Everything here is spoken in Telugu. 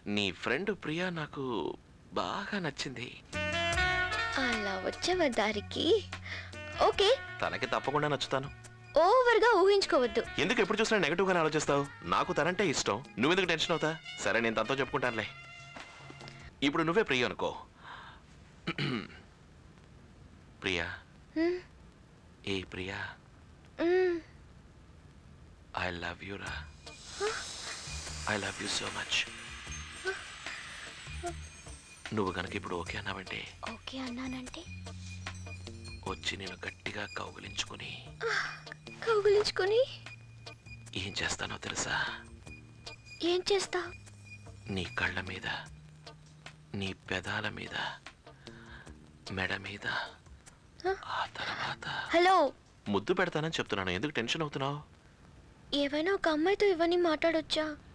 నీ ఫ్రెండ్ ప్రియా నాకు బాగా నచ్చింది అలా వచ్చేవ దారికి ఓకే తనకి తప్పకుండా నచ్చుతాను ఓవర్గా ఊహించుకోవద్దు ఎందుకు ఎప్పుడు చూసినా నెగటివ్ గానే ఆలోచిస్తావు నాకు తనంటే ఇష్టం నువ్వెందుకు టెన్షన్ అవుతా సరే నేను తనతో చెప్పుకుంటానులే ఇప్పుడు నువ్వే ప్రియ అనుకో ప్రియా హ్మ్, ఏ ప్రియా మ్మ్. ఐ లవ్ యూ రా I love you so much నువ్వు కనుక ఇప్పుడు ఓకే అన్నావంటే ఓకే అన్నానంటే వచ్చి నేను గట్టిగా కౌగిలించుకుని కౌగులించుకొని ఏం చేస్తానో తెలుసా ఏం చేస్తావు నీ కళ్ళ మీద నీ పెదాల మీద మెడ మీద ఆ తర్వాత హలో ముద్దు పెడతానని చెప్తున్నాను ఎందుకు టెన్షన్ అవుతున్నావు ఏవైనా ఒక అమ్మాయితో ఇవన్నీ మాట్లాడొచ్చా